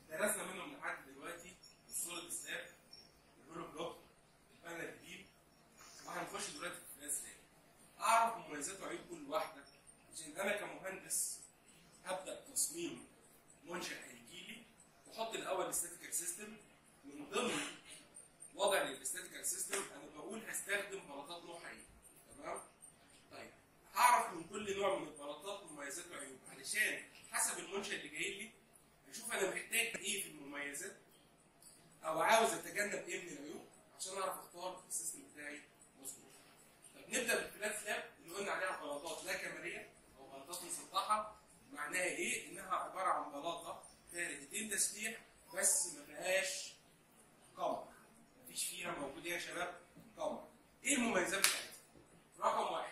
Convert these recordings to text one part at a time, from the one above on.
درسنا منهم لحد دلوقتي السوليد سلاب الهولو بلوك البانل الجديد وهنخش دلوقتي في الفلاش سلاب اعرف مميزات وعيوب كل واحده عشان انا كمهندس هبدا تصميم منشا هيجي لي واحط الاول الاستاتيكال سيستم من ضمن وضع الاستاتيكال سيستم انا بقول هستخدم بلاطات نوعها ايه تمام طيب هعرف من كل نوع من البلاطات مميزات وعيوب علشان حسب المنشا اللي جاي لي اشوف انا محتاج ايه في المميزات او عاوز اتجنب ايه من العيوب عشان اعرف اختار السيستم بتاعي مظبوط طب نبدا بالفلات سلاب اللي قلنا عليها بلاطات لا كماليه او بلاطات مسطحه معناها ايه؟ انها عباره عن بلاطه فيها رئتين تسليح بس ما فيهاش قمر مفيش فيها موجود إيه يا شباب قمر ايه المميزات بتاعتها؟ رقم واحد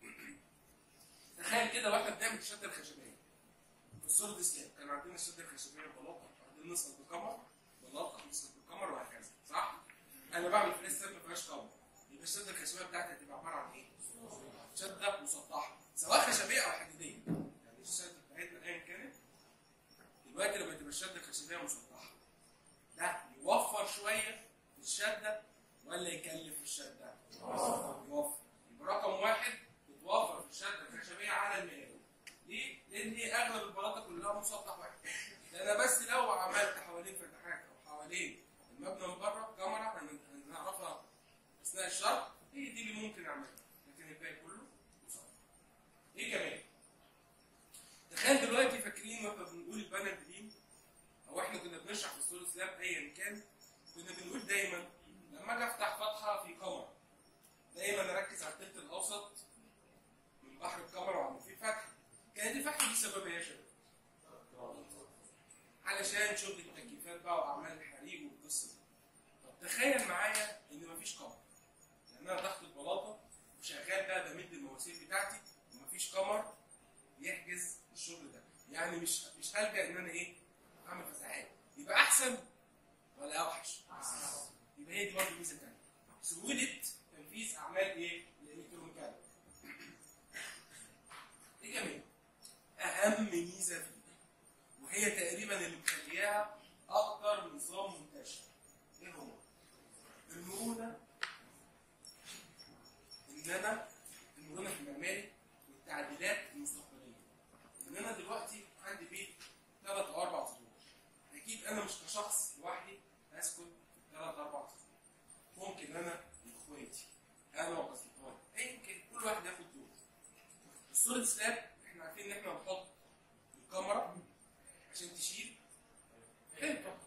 تخيل كده واحنا بنعمل الشده الخشبيه في السوليد سلاب كان عندنا الشده الخشبيه بلاطه بعدين نسقط بقمر بلاطه نسقط بقمر وهكذا صح؟ انا بعمل فلات سلاب ما فيهاش قمر يبقى الشده الخشبيه بتاعتي هتبقى عباره عن ايه؟ شده مسطحه سواء خشبيه او حديديه يعني الشده بتاعتنا ايا كانت دلوقتي لما تبقى الشده الخشبيه مسطحه ده يوفر شويه في الشده ولا يكلف في الشده؟ يوفر يبقى رقم واحد بتوفر في الشده الخشبيه على المقاول ليه؟ لان هي اغلب البلاطه كلها مسطح واحد ده انا بس لو عملت حوالين فتحات او حوالين المبنى من بره كاميرا هن- هنعرفها اثناء الشرح هي دي اللي ممكن اعملها لكن الباقي كله مسطح ايه كمان؟ تخيل دلوقتي فاكرين واحنا بنقول البانل جديد او احنا كنا بنشرح في السوليد سلاب ايا كان كنا بنقول دايما لما اجي افتح فتحه في قمر دايما اركز على التلت الاوسط من بحر القمر وعمل فيه فتحه كانت الفتحه دي سببها ايه يا شباب؟ علشان شغل التكييفات بقى واعمال الحريق والقصه دي طب تخيل معايا ان مفيش قمر لان انا تحت البلاطه وشغال بقى بمد المواسير بتاعتي ومفيش قمر يحجز الشغل ده يعني مش مش هلجا ان انا ايه اعمل فتحات يبقى احسن ولا اوحش يبقى هي دي برضه ميزه ثانيه سهوله تنفيذ اعمال ايه الالكترونيكيه ايه كمان اهم ميزه فيه وهي تقريبا اللي مخليها اكتر نظام منتشر ايه هو المرونه ان انا المرونه في المعماري والتعديلات المستقبليه ان انا دلوقتي عندي بيت ثلاث او اربع سطور اكيد انا مش كشخص لوحدي اسكن في ثلاث اربع سطور ممكن انا واخواتي انا واصدقائي ايا كان كل واحد ياخد دور السوليد سلاب احنا عارفين ان احنا هنحط الكاميرا عشان تشيل حيطه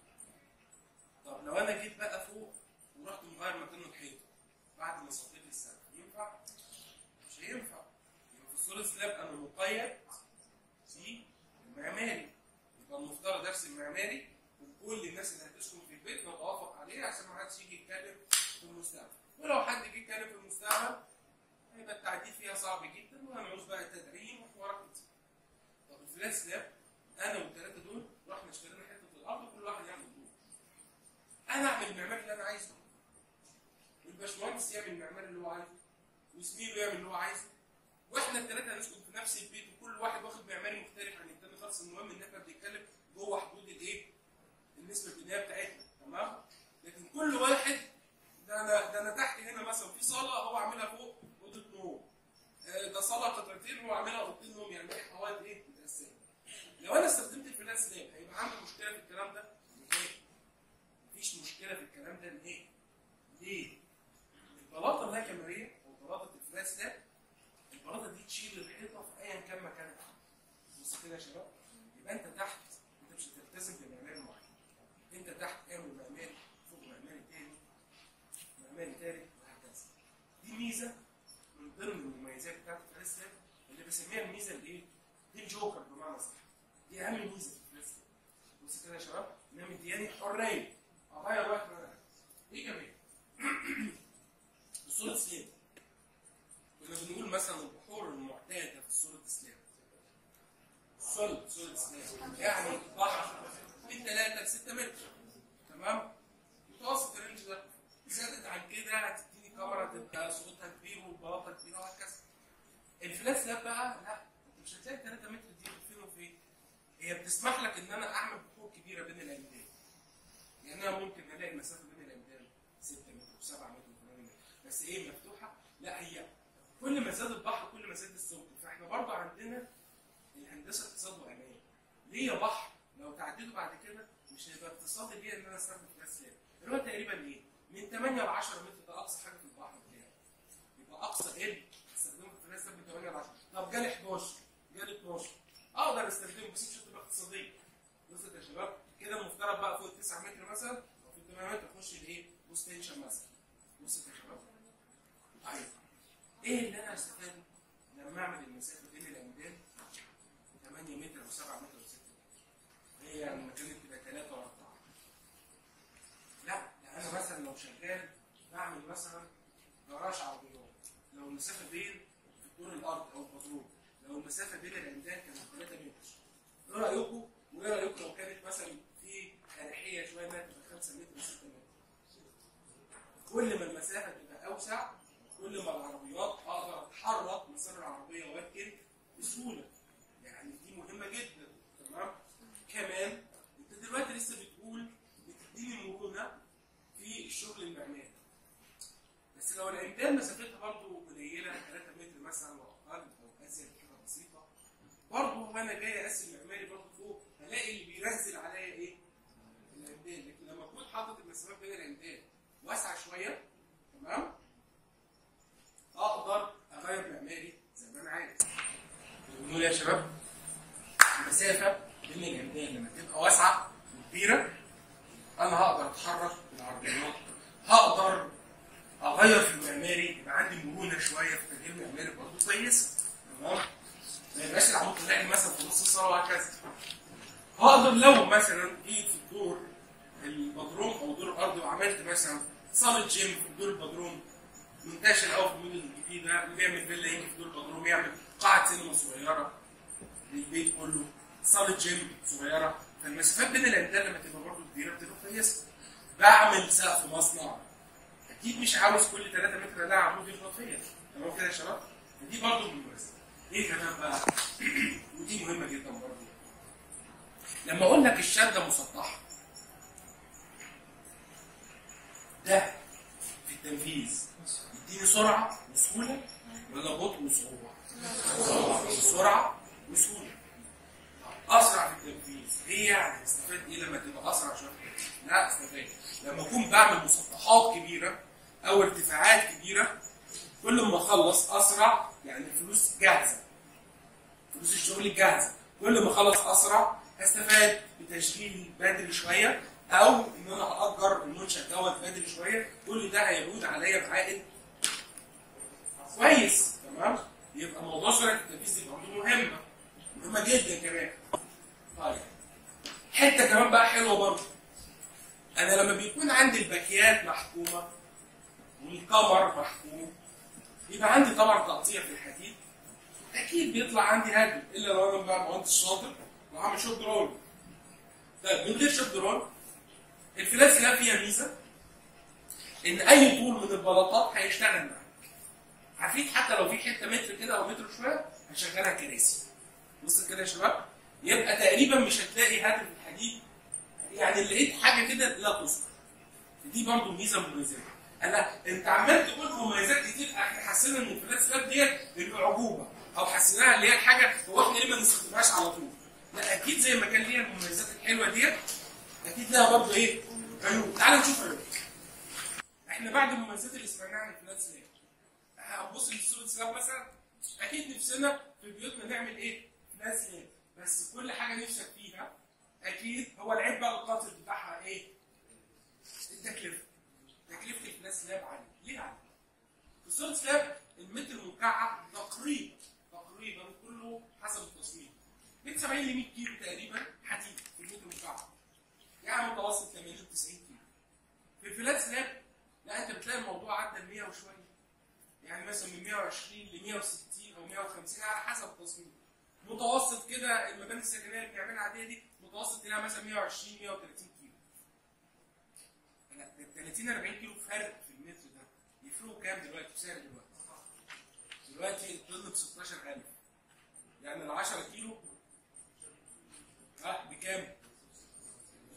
طب لو انا جيت بقى فوق ورحت مغير مكانه الحيطه بعد ما صفيت السقف ينفع؟ مش هينفع يبقى في السوليد سلاب انا مقيد في المعماري يبقى المفترض ارسم معماري وكل الناس اللي هتسكن في البيت نتوافق عليه عشان ما حدش يجي يتكلم في المستقبل ولو حد جه يتكلم في المستقبل هيبقى التعديل فيها صعب جدا وهنعوز بقى تدعيم وحوارات كتير طب الفلات سلاب انا والثلاثه دول رحنا اشترينا حته الارض وكل واحد يعمل دور انا اعمل المعماري اللي انا عايزه والباشمهندس يعمل المعماري اللي هو عايزه وزميله يعمل اللي هو عايزه واحنا الثلاثه هنسكن في نفس البيت وكل واحد واخد معماري مختلف عن الثاني خالص المهم ان احنا بنتكلم جوه حدود الايه؟ النسبه البنائيه بتاعتنا تمام؟ لكن كل واحد ده انا ده انا تحت هنا مثلا في صاله هو عاملها فوق اوضه نوم آه، ده صاله قطعتين هو عاملها اوضتين نوم يعني في حوائط ايه؟ متقسمه لو انا استخدمت الفلات سلاب هيبقى عندي مشكله في الكلام ده؟ نهائي مفيش مشكله في الكلام ده نهائي ليه؟ البلاطه اللي هي كاميريه او بلاطه الفلات سلاب البلاطه دي تشيل الحيطه في ايا كان مكانها بص كده يا شباب يبقى انت تحت انت مش هتلتزم بمعماري معين انت تحت اعمل معماري فوق معماري تاني معماري تالت وهكذا دي ميزه من ضمن المميزات بتاعت الفلات سلاب اللي بسميها الميزه الايه؟ دي الجوكر بمعنى صح دي اهم ميزه في الفلات سلاب بص كده يا شباب انها مدياني حريه اغير وقت ما انا عايز. ايه كمان؟ السوليد سلاب كنا بنقول مثلا البحور المعتاده في السوليد سلاب سوليد سوليد سلاب يعني بحر من 3 ل 6 متر تمام متوسط الرينج ده زادت عن كده هتديني كاميرا تبقى صوتها كبير والبلاطه كبيره وهكذا الفلات سلاب بقى لا انت مش هتلاقي 3 متر دي فين وفين هي بتسمح لك ان انا اعمل بحور كبيره كبيره بين العمدان يعني انا ممكن الاقي المسافه بين العمدان 6 متر و7 متر و8 متر بس ايه مفتوحه؟ لا هي كل ما زاد البحر كل ما زاد السمك فاحنا برضه عندنا الهندسه اقتصاد وامان ليه يا بحر لو تعديته بعد كده مش هيبقى اقتصادي ليه ان انا استخدم فلاس لاب اللي هو تقريبا ايه؟ من 8 ل 10 متر ده اقصى حاجه في البحر بتاعي يبقى اقصى ال استخدمه في فلاس لاب من 8 ل 10 طب جالي 11 جالي 12 اقدر استخدمه بس مش هتبقى اقتصاديه وصلت يا شباب كده المفترض بقى فوق 9 متر مثلا او في 8 متر اخش الايه؟ بوست تنشن مثلا وصلت يا شباب طيب ايه اللي انا هستفاده لما اعمل المسافه بين العمدان 8 متر و7 متر و6 متر هي لما كانت تبقى 3 و4 لا ده انا مثلا لو شغال بعمل مثلا جراج عربيات لو المسافه بين في الدور الارض او البدروم لو المسافه بين العمدان كانت 3 متر ايه رايكم وايه رايكم لو كانت مثلا في اريحيه شويه انها تبقى 5 متر و6 متر كل ما المسافه تبقى اوسع كل ما العربيات اقدر اتحرك مسار العربيه واركن بسهوله يعني دي مهمه جدا تمام كمان انت دلوقتي لسه بتقول بتديني مرونه في الشغل المعماري بس لو العمدان مسافتها برضه قليله 3 متر مثلا واقل او ازيد كده بسيطه برضه وانا جاي اقسم معماري برضه فوق هلاقي اللي بينزل عليا ايه؟ العمدان لكن لما اكون حاطط المسافات بين العمدان واسعه شويه تمام؟ اقدر اغير معماري زي ما انا عايز. بنقول يا شباب المسافه بين العمدان لما تبقى واسعه وكبيره انا هقدر اتحرك بالعربيات هقدر اغير في المعماري يبقى عندي مرونه شويه في تغيير المعماري برضه كويس تمام ما يبقاش العمود طلع لي مثلا في نص الصاله وهكذا هقدر لو مثلا جيت في الدور البدروم او دور الارض وعملت مثلا صاله جيم في دور البدروم منتشر قوي في المدن الجديده اللي بيعمل فيلا يجي في دور البدروم يعمل قاعه سينما صغيره للبيت كله صاله جيم صغيره فالمسافات بين العمدان لما تبقى برضه كبيره بتبقى كويسه بعمل سقف مصنع اكيد مش عاوز كل 3 متر الاقي عمود يخبط فيا تمام كده يا شباب دي برضه بالمناسبه ايه كمان بقى ودي مهمه جدا برضه لما اقول لك الشده مسطحه ده في التنفيذ يديني سرعه وسهوله ولا بطء وصعوبه؟ سرعه وسهوله اسرع في التنفيذ ايه يعني استفاد ايه لما تبقى اسرع شويه لا استفاد لما اكون بعمل مسطحات كبيره او ارتفاعات كبيره كل ما اخلص اسرع يعني الفلوس جاهزه فلوس الشغل جاهزه كل ما اخلص اسرع هستفاد بتشغيل بدري شويه او ان انا اجر المنشا دوت بدري شويه كل ده هيعود عليا بعائد كويس تمام يبقى موضوع سرعه التنفيذ دي برضه مهمه مهمه جدا كمان طيب حته كمان بقى حلوه برضه انا لما بيكون عندي الباكيات محكومه والكمر محكوم يبقى عندي طبعا تقطيع في الحديد اكيد بيطلع عندي هجم الا لو انا بقى مهندس شاطر وعامل شوب درون طيب من غير شوب درون الفلاس لا فيها ميزه ان اي طول من البلاطات هيشتغل معاك عارفين حتى لو في حته متر كده او متر شويه هشغلها كراسي بص كده يا شباب يبقى تقريبا مش هتلاقي هدف الحديد يعني لقيت حاجه كده لا تذكر دي برضه ميزه مميزه انا انت عمال تقول مميزات كتير احنا حسينا ان الفلات سلاب ديت الاعجوبه او حسيناها اللي هي الحاجه هو احنا ليه ما نستخدمهاش على طول؟ لا اكيد زي ما كان ليها المميزات الحلوه ديت اكيد لها برضه ايه؟ عيوب تعال نشوف عيوب احنا بعد المميزات اللي سمعناها عن الفلات سلاب هنبص للسوليد سلاب مثلا اكيد نفسنا في بيوتنا نعمل ايه؟ فلات سلاب بس كل حاجه نفسك فيها اكيد هو العيب بقى القاتل بتاعها ايه؟ التكلفه تكلفه الفلات سلاب عاليه ليه عاليه؟ في السوليد سلاب المتر المكعب تقريبا تقريبا كله حسب التصميم من 70 ل 100 كيلو تقريبا حديد في المتر المكعب يعني متوسط 80 90 كيلو في الفلات سلاب لا انت بتلاقي الموضوع عدى ال 100 وشويه يعني مثلا من 120 ل 160 او 150 على حسب التصميم متوسط كده المباني السكنيه اللي بنعملها عاديه دي متوسط تلاقيها مثلا 120 130 كيلو لا 30 40 كيلو فرق في المتر ده يفرقوا كام دلوقتي بسعر دلوقتي دلوقتي الطن ب 16000 يعني ال 10 كيلو ها بكام؟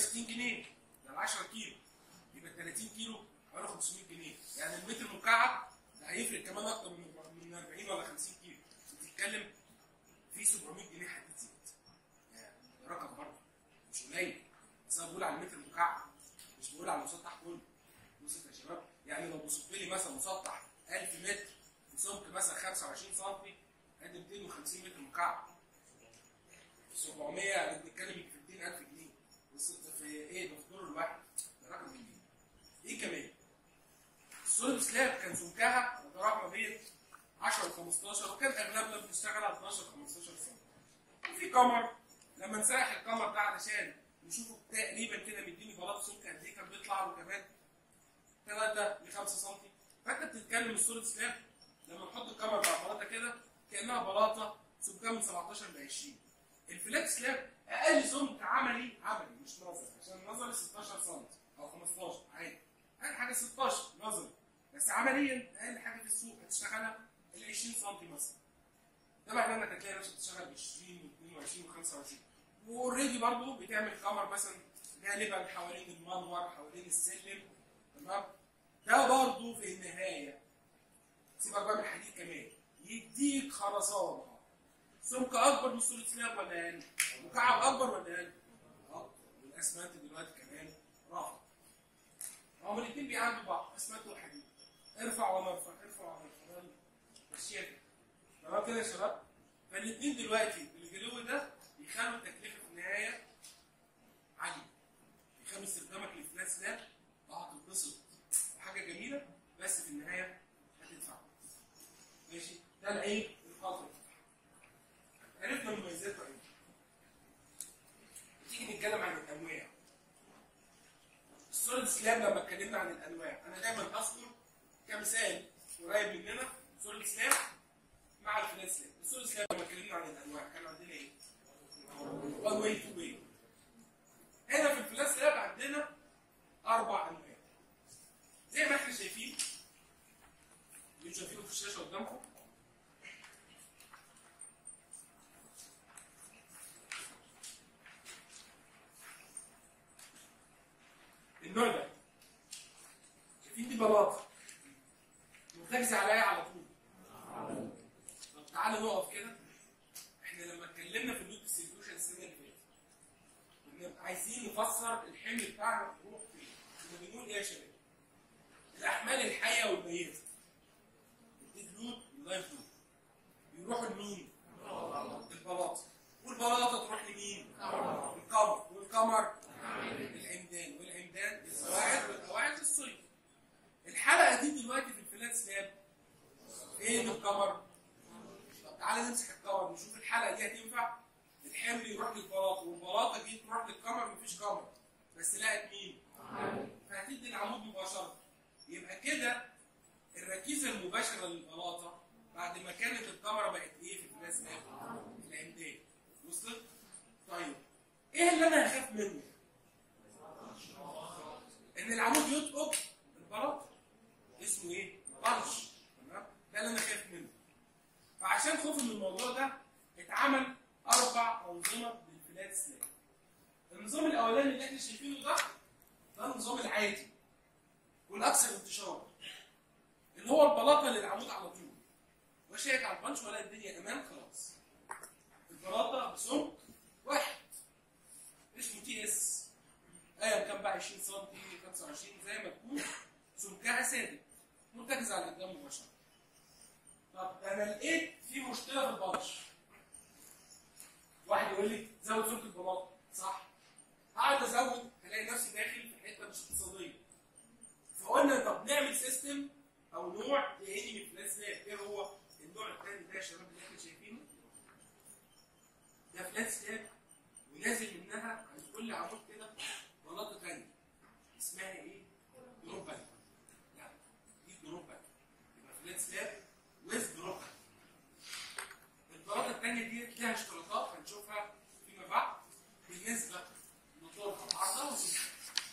160 جنيه ده ال 10 كيلو يبقى 30 كيلو حوالي 500 جنيه يعني المتر مكعب ده هيفرق كمان اكتر من من 40 ولا 50 كيلو بتتكلم في 700 جنيه هتزيد يعني ده رقم برضه مش قليل بس انا بقول على المتر المكعب مش بقول على المسطح كله بصوا يا شباب يعني لو بصيت لي مثلا مسطح 1000 متر وسمك مثلا 25 سم ادي 250 متر مكعب 700 يعني بنتكلم في 200000 جنيه بص في ايه ده في الدور الواحد ده رقم كبير ايه كمان السوليد سلاب كان سمكها متراوح ما بين 10 و 15 وكان اغلبنا بنشتغل على 12 15 سم وفي قمر لما نسرح القمر ده علشان نشوفه تقريبا كده مديني بلاط سمك قد ايه كان بيطلع له كمان 3 ل 5 سم فانت بتتكلم السوليد سلاب لما نحط القمر مع بلاطه كده كانها بلاطه سمكها من 17 ل 20 الفلات سلاب اقل سمك عملي عملي مش نظري عشان النظري 16 سم او 15 عادي اقل حاجه 16 نظري بس عمليا اقل حاجه في السوق هتشتغلها ال 20 سم مثلا ده معناه انك هتلاقي نفسك بتشتغل ب 20 و22 و25 واوريدي برضه بتعمل قمر مثلا غالبا حوالين المنور حوالين السلم تمام ده برضه في النهايه سيبك بقى من الحديد كمان يديك خرسانه سمك اكبر من سوليد سلاب ولا اقل؟ مكعب اكبر ولا اقل؟ اكبر والاسمنت دلوقتي كمان رافع هما الاثنين بيعدوا بعض اسمنت وحديد ارفع ومرفع ارفع ومرفع ماشيه كده تمام كده يا شباب؟ فالاثنين دلوقتي بالجلو ده يخلوا التكلفه في النهايه عاليه يخلوا استخدامك للفلات سلاب هتتبسط وحاجه جميله بس في النهايه هتدفع ماشي ده العيب الخاطر عرفنا مميزات وعيوب تيجي نتكلم عن الانواع السوليد سلاب لما اتكلمنا عن الانواع انا دايما اذكر كمثال قريب مننا سوليد سلاب مع الفلات سلاب السوليد سلاب لما اتكلمنا عن الانواع كان عندنا ايه؟ 1 واي 2 واي هنا في الفلات سلاب عندنا اربع انواع زي ما احنا شايفين اللي شايفينه في الشاشه قدامكم النوع ده شايفين دي بلاطه مرتكزه عليا على طول طب تعالوا نقف كده احنا لما اتكلمنا في اللود ديستريبيوشن السنه اللي فاتت كنا عايزين نفسر الحمل بتاعنا بيروح فين كنا بنقول ايه يا شباب الاحمال الحيه والميته الديد لود واللايف لود بيروحوا لمين؟ البلاطه والبلاطه تروح لمين؟ القمر والقمر العمدان والعمدان القواعد والقواعد الصيد الحلقه دي دلوقتي في الفلات سلاب فين القمر؟ طب تعالى نمسح القمر نشوف الحلقه دي هتنفع الحمل يروح للبلاطه والبلاطه دي تروح للقمر مفيش قمر بس لقت مين؟ فهتدي العمود مباشره يبقى كده الركيزه المباشره للبلاطه بعد ما كانت الكاميرا بقت ايه في الفلاش سناب؟ العمدان وصلت؟ طيب ايه اللي انا هخاف منه؟ ان العمود يطقط البلاطه اسمه ايه؟ بلش تمام؟ ده اللي انا خايف منه فعشان خوفي من الموضوع ده اتعمل اربع انظمه للفلات سناب النظام الاولاني اللي احنا شايفينه ده ده النظام العادي والاكثر انتشارا اللي هو البلاطه للعمود على طول وشيك على البنش ولا الدنيا امان خلاص البلاطه بسمك واحد اسمه تي اس ايا كان بقى 20 سم 25 زي ما تكون سمكها ثابت مرتكز على القدام مباشره طب انا لقيت في مشكله في البنش واحد يقول لي زود سمك البلاطه صح هقعد ازود هلاقي نفسي داخل في حته مش اقتصاديه فقلنا طب نعمل سيستم او نوع تاني من فلات سلاب ايه هو النوع الثاني ده يا شباب اللي احنا شايفينه ده فلات سلاب ونازل منها عند كل عمود كده بلاطه ثانيه اسمها ايه؟ دروب باك لا دي دروب باك يبقى فلات سلاب ويز دروب باك البلاطه الثانيه دي ليها اشتراطات هنشوفها فيما بعد بالنسبه لطولها عرضها وسمكها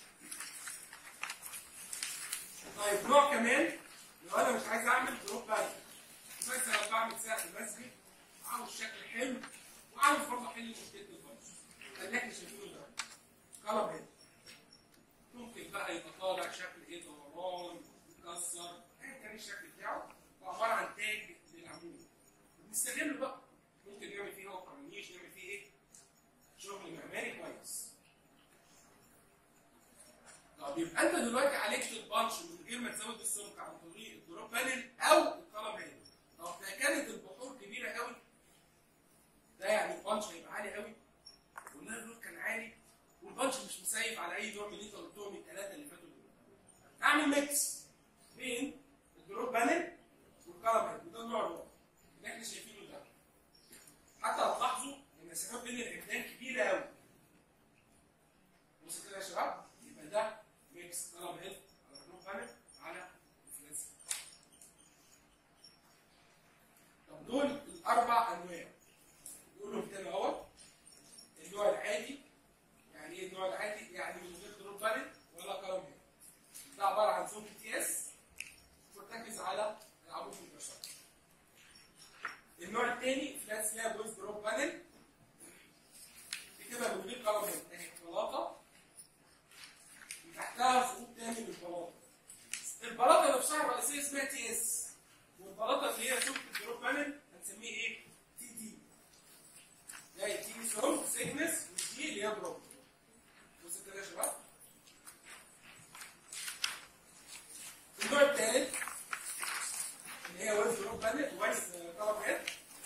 طيب نوع كمان لو انا مش عايز اعمل دروب باك مثلا بعمل سقف مسجد عاوز شكل حلو وعاوز برضه احل مشكله البنش ده اللي احنا شايفينه ده قلم هنا يبقى انت دلوقتي عالجت البانش من غير ما تزود السمك عن طريق الدروب بانل او القلم هنا طب ده كانت البحور كبيره قوي ده يعني البانش هيبقى عالي قوي والنار دول كان عالي والبانش مش مسيف على اي نوع من اللي انت قلتهم الثلاثه اللي فاتوا دول اعمل ميكس بين الدروب بانل والقلم هنا وده النوع الرابع اللي احنا شايفينه ده حتى هتلاحظوا ان المسافات بين العمدان كبيره قوي بص كده يا شباب يبقى ده ميكس قلم هيد على الدروب بانل على الفلانس طب دول الاربع انواع نقولهم تاني اهوت النوع العادي يعني ايه النوع العادي؟ يعني من غير دروب بانل ولا قلم هيد ده عباره عن زوم تي اس مرتكز على العمود المباشر النوع الثاني فلات سلاب ويز دروب بانل دي كده من غير قلم هيد اهي بلاطه تحتها خطوط تاني من البلاطه البلاطه نفسها الرئيسيه اسمها تي اس والبلاطه اللي هي سمك الدروب بانل هنسميه ايه؟ تي دي ده تي سمك سيكنس والدي اللي هي دروب بص كده يا شباب النوع الثالث اللي هي ويز دروب بانل ويز طلب هيد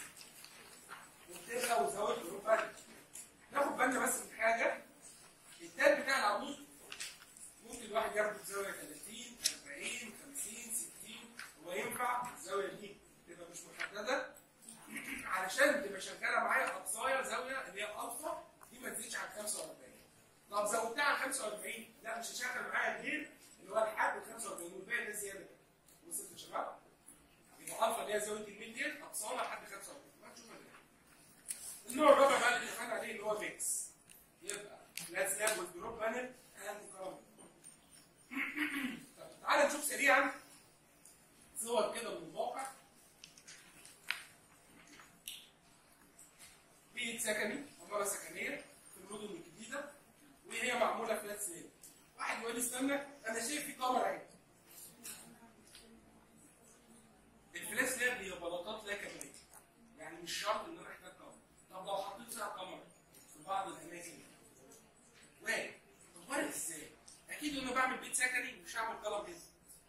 وبتبقى وزود دروب بانل ناخد بالنا بس من حاجه التاب بتاع العمود ممكن الواحد ياخد زاويه 30 40 50 60 هو ينفع الزاويه دي تبقى مش محدده علشان تبقى شغاله معايا اقصايا زاويه اللي هي الفا دي ما تزيدش عن 45 طب زودتها عن 45 لا مش هشغل معايا غير اللي هو الحد 45 والباقي ده زياده وصلت يا شباب؟ يبقى الفا اللي هي زاويه الميل ديت اقصاها لحد 45 ما تشوفها النوع الرابع بقى اللي اتفقنا عليه اللي هو ميكس يبقى لاتس لاب والدروب بانل اند كرامل طب تعالى نشوف سريعا صور كده من الواقع بيت سكني عماره سكنيه في المدن الجديده وهي معموله فلات سلاب واحد يقول لي استنى انا شايف في كاميرا اهي الفلات سلاب هي بلاطات لا كاميرا يعني مش شرط ان انا احتاج كاميرا طب لو حطيت فيها كاميرا في بعض الاماكن وارد طب وارد ازاي؟ اكيد وانا بعمل بيت سكني مش هعمل قلم كده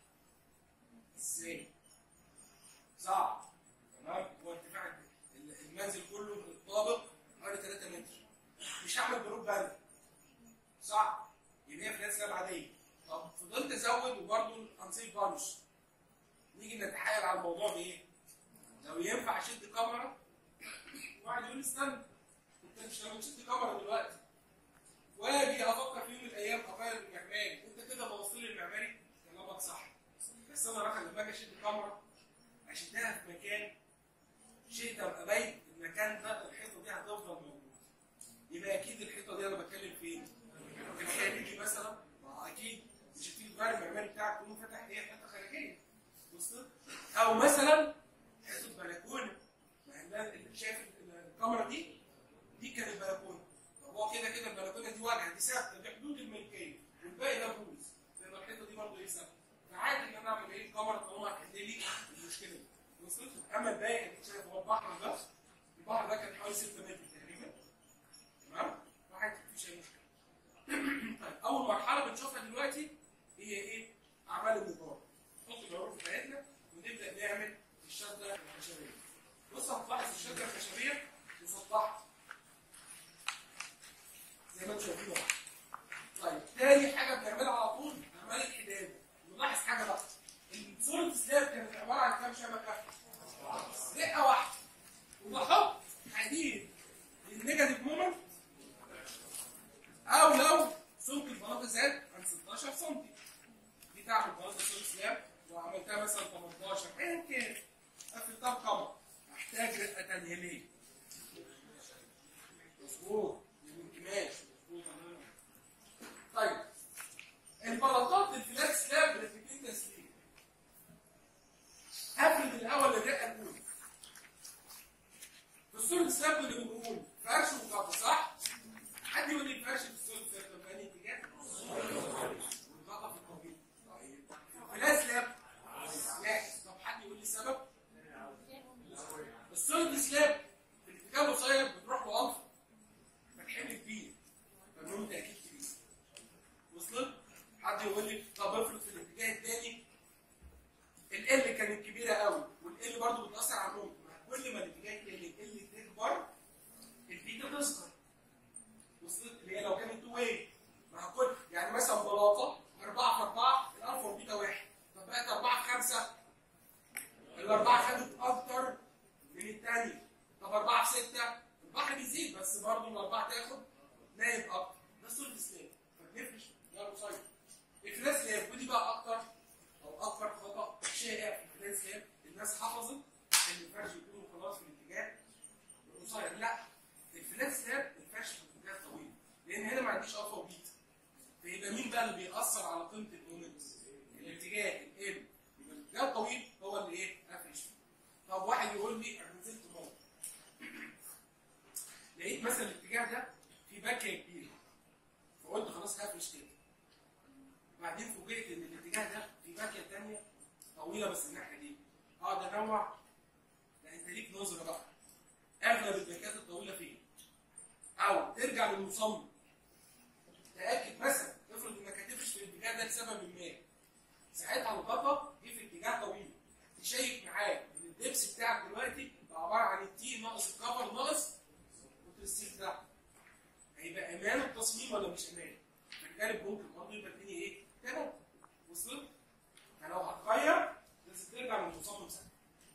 ازاي؟ صعب تمام هو ارتفاع المنزل كله الطابق حوالي 3 متر مش هعمل جروب بند صعب يبقى هي فلات سلاب عاديه طب فضلت ازود وبرضه الانسيب بانش نيجي نتحايل على الموضوع بايه؟ لو ينفع اشد كاميرا واحد يقول لي استنى انت مش لما تشد كاميرا دلوقتي واجي افكر في يوم من الايام اغير المعماري انت كده بوصل لي المعماري كلامك صح بس انا راح لما اجي اشد كاميرا اشدها في مكان شئت ام ابيت المكان ده الحيطه دي هتفضل موجوده يبقى اكيد الحيطه دي انا بتكلم فين؟ في الخارجي مثلا ما اكيد مش هتيجي تغير المعماري بتاعك تقوم فاتح هي حته خارجيه وصلت؟ او مثلا حته بلكونه ما عندنا شايف الكاميرا دي دي كانت بلكونه طب هو كده كده البلكونه دي واجهه دي ثابته دي حدود الملكيه والباقي ده بوز لان الحته دي برضه ايه ثابته فعادي ان انا اعمل ايه الكاميرا طالما هتحل لي المشكله دي وصلت اما الباقي انت شايف هو البحر ده البحر ده كان حوالي 6 متر تقريبا تمام واحد مفيش اي مشكله طيب اول مرحله بنشوفها دلوقتي هي ايه؟ اعمال النظام نحط العروض بتاعتنا ونبدا نعمل الشده الخشبيه بص هتلاحظ الشده الخشبيه مسطحه زي ما انتم شايفين اهو طيب تاني حاجه بنعملها على طول اعمال الحداد نلاحظ حاجه بقى صوره السلاب كانت عباره عن كام شبكه؟ رقه واحده وبحط حديد للنيجاتيف مومنت او لو سمك البلاطه زاد عن 16 سم دي تعمل بلاطه سول سلاب وعملتها مثلا 18 ايا كان قفلتها بقمر احتاج رقه تنهيليه مظبوط الانكماش مظبوط طيب البلاطات الفلات سلاب رقتين تسليم هفرد الاول الرقه الاولى في السول سلاب اللي بنقول فرش وقطع صح؟ حد يقول لي فرش في السول سلاب طب انهي اتجاه؟ والقطع في القبيل طيب فلات سلاب لا طب حد يقول لي السبب؟ السوليد سلاب في الاتجاه القصير بتروح له الفا فتحل كبير فالنوم تاكيد كبير وصلت؟ حد واحد يقول لي طب افرض في الاتجاه الثاني ال كانت كبيره قوي والال برضه بتاثر على المومنت كل ما الاتجاه الثاني ال تكبر البيتا تصغر وصلت اللي هي لو كانت تو واي مع كل يعني مثلا بلاطه 4 في 4 الالفا والبيتا واحد طب بقت 4 في 5 الاربعه خدت اكتر من الثانيه طب 4 في 6 البحر بيزيد بس برضه الاربعه تاخد نايم اكتر ده سوليد سلاب فبنفرش ده قصير الفلاس سلاب ودي بقى اكتر او اكبر خطا شائع في الفلاس سلاب الناس حفظت ان الفرش يكون خلاص في الاتجاه القصير لا الفلاس سلاب الفرش في الاتجاه طويل لان هنا ما عنديش الفا وبيتا فيبقى مين بقى اللي بيأثر على قيمه المومنت؟ الاتجاه الام يبقى الاتجاه الطويل هو اللي ايه؟ افرش فيه طب واحد يقول لي انا نزلت موت لقيت مثلا الاتجاه ده في باكيه كبيره فقلت خلاص هفرش كده بعدين فوجئت ان الاتجاه ده في باكيه ثانيه طويله بس الناحيه دي اقعد انوع لا انت ليك نظره بقى اغلب الباكيات الطويله فين؟ او ترجع للمصمم تاكد مثلا افرض انك هتفرش في الاتجاه ده لسبب ما ساعتها الغطا جه في اتجاه طويل تشيك معاه ان الدبس بتاعك دلوقتي بقى عباره عن التي ناقص الكفر ناقص السيف ده هيبقى امان التصميم ولا مش امان؟ فالجانب ممكن برضه يبقى الدنيا ايه؟ تمام وصلت؟ فلو هتغير لازم ترجع للمصمم سنة.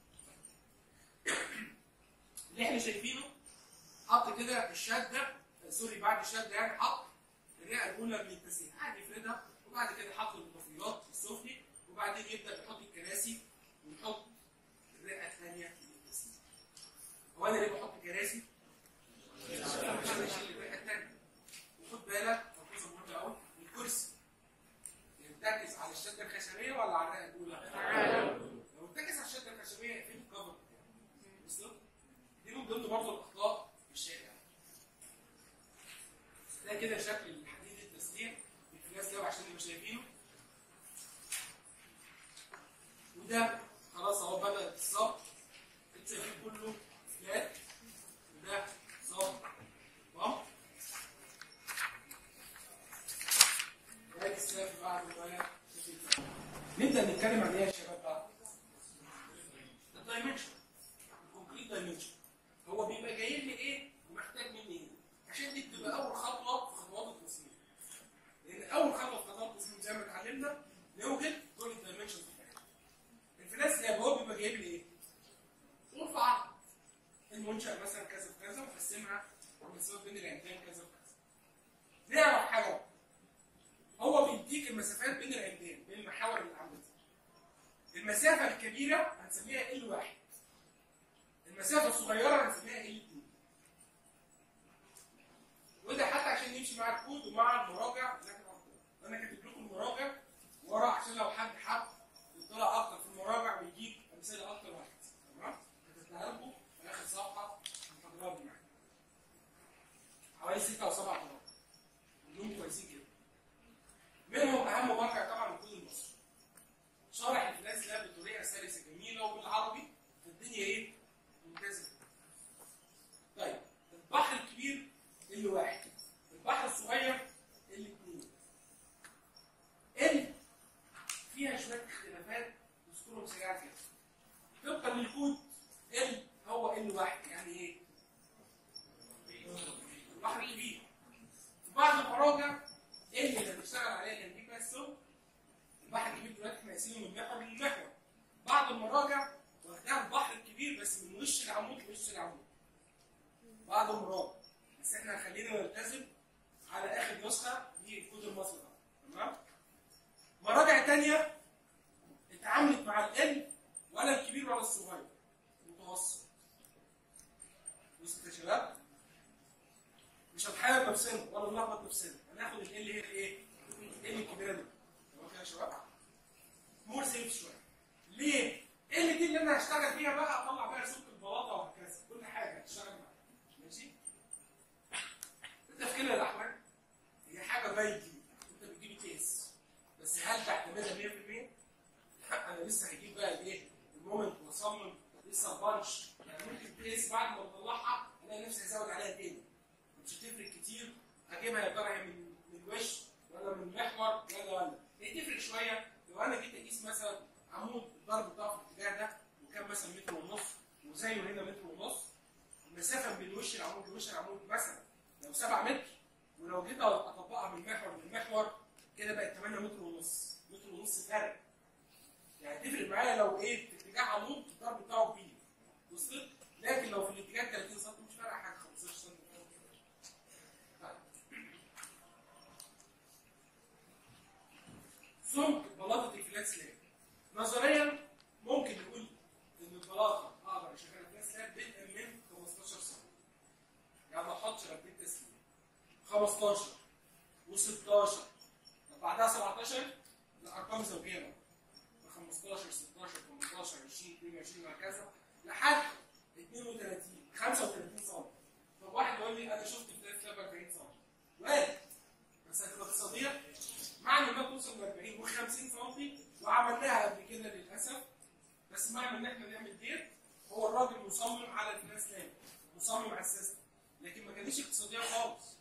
اللي احنا شايفينه حط كده الشده سوري بعد الشده يعني حط الرئه الاولى للتسليح قاعد يفردها وبعد كده حط المضافيات السفلي وبعدين يبدا يحط الكراسي ويحط الرئه الثانيه للتسليح. هو انا ليه بحط كراسي؟ وخد بالك ملحوظه مهمه قوي الكرسي يرتكز على الشده الخشبيه ولا على الرئه الاولى؟ لو ارتكز على الشده الخشبيه فين الكفر؟ وصلت؟ دي من ضمن برضه الاخطاء الشائعه. ده كده شكل الحديد التسليح الكلاس ده عشان نبقى شايفينه. وده خلاص اهو بدا الصب انتوا شايفين كله فلات وده صب بامب السقف بعد ما نبدا نتكلم عن ايه يا شباب بقى؟ الدايمنشن الكومبليت دايمنشن هو بيبقى جاي لي ايه ومحتاج مني ايه؟ عشان دي بتبقى اول خطوه في خطوات التصميم. لان اول خطوه في خطوات التصميم زي ما اتعلمنا نوجد كل الدايمنشنز بتاعتنا. الفلاس لاب هو بيبقى جايب لي ايه؟ غرفه عقد. المنشأ مثلا كذا وكذا وقسمها المسافات بين العمدان كذا وكذا. نعرف حاجه بقى. هو بيديك المسافات بين العمدان بين المحاور اللي عندك المسافه الكبيره هنسميها ال واحد المسافه الصغيره هنسميها ال 2 وده حتى عشان يمشي مع الكود ومع المراجع اللي احنا عملناه. انا كاتب لكم المراجع ورا عشان لو حد حب يطلع اكتر في المراجع ويجيب امثله اكتر واحد تمام كتبتها لكم في اخر صفحه المحاضرات دي معايا حوالي 6 او 7 مرات كلهم كويسين جدا منهم اهم موقع طبعا الكود المصري شرح الفلاس لاب بطريقه سلسه جميله وبالعربي فالدنيا ايه؟ ممتازه طيب البحر الكبير اللي واحد البحر الصغير اللي اثنين ال فيها شويه اختلافات نذكرهم سريعا كده طبقا للكود ال هو ال واحد يعني ايه؟ البحر الكبير في بعض المراجع اللي اللي بنشتغل عليها كان دي بس البحر الكبير دلوقتي احنا قايسينه من محور للمحور بعض المراجع واخدها البحر الكبير بس من وش العمود لوش العمود بعض المراجع بس احنا خلينا نلتزم على اخر نسخه دي الكود المصري ده تمام مراجع تانية اتعاملت مع ال ولا الكبير ولا الصغير متوسط وسط يا شباب مش هنحارب نفسنا ولا نلخبط نفسنا هناخد ال اللي هي الايه؟ ال الكبيره دي تمام كده يا شباب؟ مور سيف شويه ليه؟ ال دي اللي انا هشتغل فيها بقى اطلع بقى سلك البلاطه وهكذا كل حاجه هتشتغل معاها ماشي؟ انت في كلا الاحوال هي حاجه بايدي انت بتجيب كيس بس هل تعتمدها 100%؟ لا انا لسه هجيب بقى الايه؟ المومنت واصمم لسه البانش يعني ممكن كيس بعد ما اطلعها الاقي نفسي هزود عليها تاني مش هتفرق كتير هجيبها يا ترى من من الوش ولا من المحور ولا ولا من محور للمحور كده بقت 8 متر ونص متر ونص فرق يعني تفرق معايا لو ايه في اتجاه عمود الضرب بتاعه كبير وصلت لكن لو في الاتجاه 30 سم مش فارقه حاجه 15 سم طيب. سمك بلاطه الفلات سلاب نظريا ممكن نقول ان البلاطه اقدر اشغلها فلات سلاب بدءا من 15 سم يعني ما احطش ربيت تسليم 15 و16 طب بعدها 17 الارقام زوجيه بقى 15 16 18 20 22 وهكذا لحد 32 35 سم طب واحد يقول لي انا شفت فلات سلاب 40 سم وارد بس هتبقى اقتصاديه معنى انها توصل ل 40 و50 سم وعملناها قبل كده للاسف بس معنى ان احنا نعمل ديت هو الراجل مصمم على الفلات سلاب مصمم على السيستم لكن ما كانتش اقتصاديه خالص